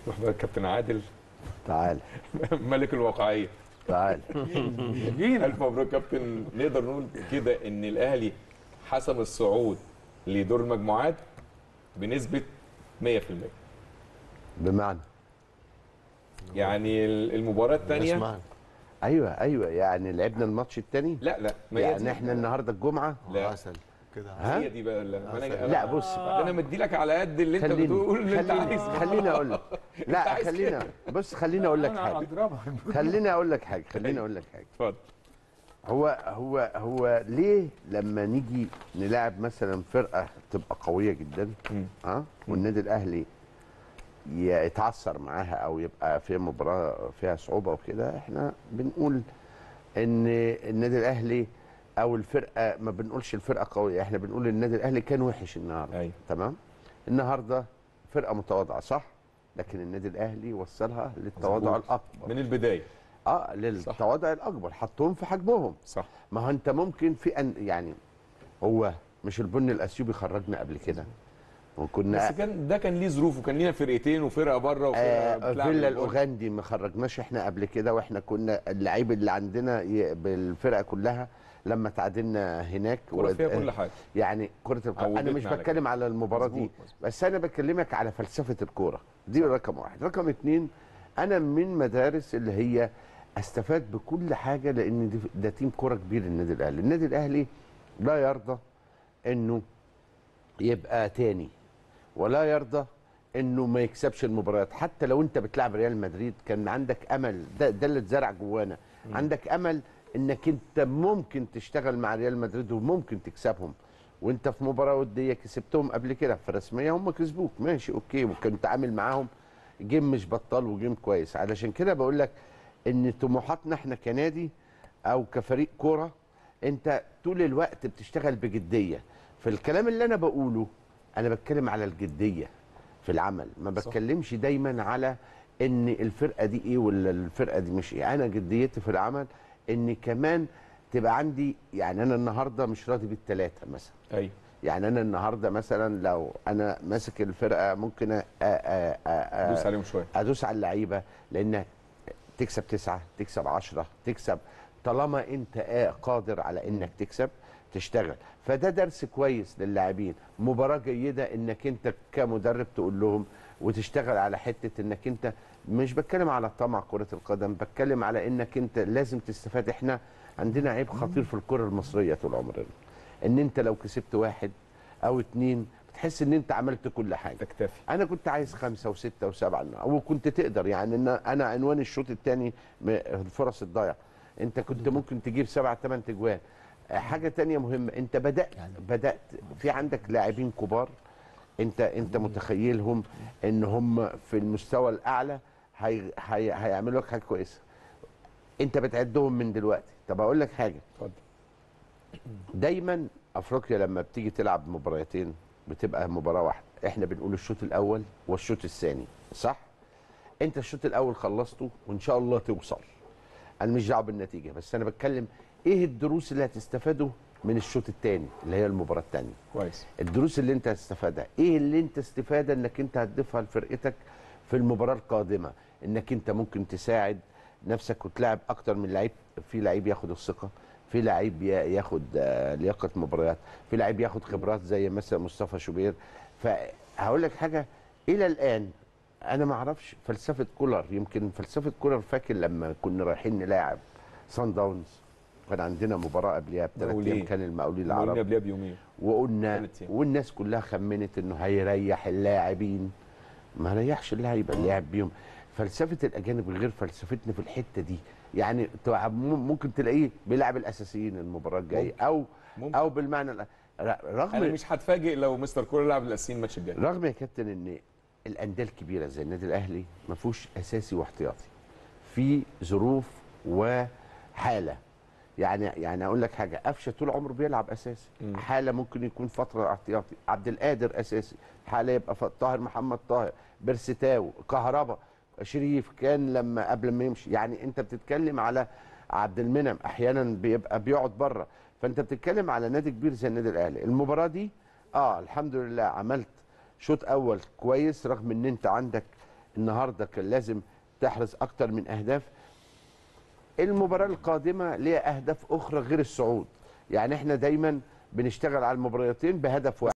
روح بقى كابتن عادل تعال ملك الواقعيه تعال الف مبروك كابتن نقدر نقول كده ان الاهلي حسم الصعود لدور المجموعات بنسبه 100% بمعنى يعني المباراه الثانيه اسمعني ايوه ايوه يعني لعبنا الماتش الثاني لا لا ما هي يعني دي. احنا النهارده الجمعه لا. عسل كده ها؟ هي دي بقى لا ما أنا- لا بص ده انا مدي لك على قد اللي انت خليني بتقول اللي انت خليني عايزه خليني اقول لك لا عايز خلينا بص خليني اقول لك انا حاجه اضربك خليني اقول لك حاجه خليني اقول لك حاجه اتفضل هو هو هو ليه لما نيجي نلاعب مثلا فرقه تبقى قويه جدا مم. ها والنادي الاهلي يتعثر معاها او يبقى في مباراه فيها صعوبه وكده احنا بنقول ان النادي الاهلي او الفرقه ما بنقولش الفرقه قويه احنا بنقول النادي الاهلي كان وحش النهارده أيوة. تمام النهارده فرقه متواضعه صح لكن النادي الاهلي وصلها للتواضع مظبوط. الاكبر من البدايه اه للتواضع الاكبر حطهم في حجمهم صح ما هو انت ممكن في أن يعني هو مش البن الاثيوبي خرجنا قبل كده وكنا بس كان ده كان ليه ظروف وكان لينا فرقتين وفرقه بره وفرقه آه بتلعب فيلا الجول. الاوغندي ما خرجناش احنا قبل كده واحنا كنا اللعيب اللي عندنا ي- بالفرقه كلها لما تعادلنا هناك كرة فيها و- كل حاجه يعني كره القدم انا عودتنا مش على بتكلم على المباراه دي مظبوط، مظبوط. بس انا بكلمك على فلسفه الكوره دي رقم واحد رقم اتنين انا من مدارس اللي هي استفاد بكل حاجه لان دي ده تيم كوره كبير النادي الاهلي النادي الاهلي لا يرضى انه يبقى تاني ولا يرضى انه ما يكسبش المباريات حتى لو انت بتلعب ريال مدريد كان عندك امل ده, ده اللي اتزرع جوانا عندك امل انك انت ممكن تشتغل مع ريال مدريد وممكن تكسبهم وانت في مباراه وديه كسبتهم قبل كده في رسميه هم كسبوك ماشي اوكي وكنت عامل معاهم جيم مش بطال وجيم كويس علشان كده بقول لك ان طموحاتنا احنا كنادي او كفريق كوره انت طول الوقت بتشتغل بجديه في الكلام اللي انا بقوله انا بتكلم على الجديه في العمل ما بتكلمش دايما على ان الفرقه دي ايه ولا الفرقه دي مش ايه انا جديتي في العمل ان كمان تبقى عندي يعني انا النهارده مش راضي بالثلاثه مثلا ايوه يعني انا النهارده مثلا لو انا ماسك الفرقه ممكن أ- أ- أ- أ- دوس عليهم شويه ادوس على اللعيبه لان تكسب تسعه تكسب عشرة تكسب طالما انت آه قادر على انك تكسب تشتغل فده درس كويس للاعبين مباراه جيده انك انت كمدرب تقول لهم وتشتغل على حته انك انت مش بتكلم على طمع كره القدم بتكلم على انك انت لازم تستفاد احنا عندنا عيب خطير في الكره المصريه طول عمرنا ان انت لو كسبت واحد او اتنين بتحس ان انت عملت كل حاجه تكتفي انا كنت عايز خمسه وسته وسبعه او كنت تقدر يعني ان انا عنوان الشوط الثاني الفرص الضايعه انت كنت ممكن تجيب سبعه ثمان تجوان آه، حاجه تانية مهمه انت بدات بدات في عندك لاعبين كبار انت انت متخيلهم ان هم في المستوى الاعلى هي هي هيعملوا لك حاجه كويسه انت بتعدهم من دلوقتي طب اقول لك حاجه اتفضل دايما افريقيا لما بتيجي تلعب مباراتين بتبقى مباراه واحده احنا بنقول الشوط الاول والشوط الثاني صح انت الشوط الاول خلصته وان شاء الله توصل انا مش دعوه بالنتيجه بس انا بتكلم ايه الدروس اللي هتستفاده من الشوط الثاني اللي هي المباراه الثانيه كويس الدروس اللي انت هتستفادها ايه اللي انت استفاده انك انت هتضيفها لفرقتك في المباراه القادمه انك انت ممكن تساعد نفسك وتلعب اكتر من لعيب في لعيب ياخد الثقه في لعيب يا- ياخد آه، لياقه مباريات في لعيب ياخد خبرات زي مثلا مصطفى شوبير فهقول لك حاجه الى الان انا ما اعرفش فلسفه كولر يمكن فلسفه كولر فاكر لما كنا رايحين نلاعب سان داونز كان عندنا مباراه قبلها بثلاث مقاولين. ايام كان المقاولين المقاولين العرب قبلها بيومين وقلنا ثلاث أيام. والناس كلها خمنت انه هيريح اللاعبين ما ريحش اللعيبه اللي لعب بيهم فلسفه الاجانب غير فلسفتنا في الحته دي يعني تع- مم- ممكن تلاقيه بيلعب الاساسيين المباراه الجايه او ممكن. او بالمعنى الأ- ر- انا رغم مش هتفاجئ لو مستر كولر لعب الاساسيين الماتش الجاي رغم يا كابتن ان الانديه الكبيره زي النادي الاهلي ما فيهوش اساسي واحتياطي في ظروف وحاله يعني يعني اقول لك حاجه قفشه طول عمره بيلعب اساسي مم. حاله ممكن يكون فتره احتياطي عبد القادر اساسي حاله يبقى ف- طاهر محمد طاهر بيرستاو كهربا شريف كان لما قبل ما يمشي يعني انت بتتكلم على عبد المنعم احيانا بيبقى بيقعد بره فانت بتتكلم على نادي كبير زي النادي الاهلي المباراه دي اه الحمد لله عملت شوط اول كويس رغم ان انت عندك النهارده كان لازم تحرز اكتر من اهداف المباراه القادمه ليها اهداف اخرى غير الصعود يعني احنا دايما بنشتغل على المباراتين بهدف واحد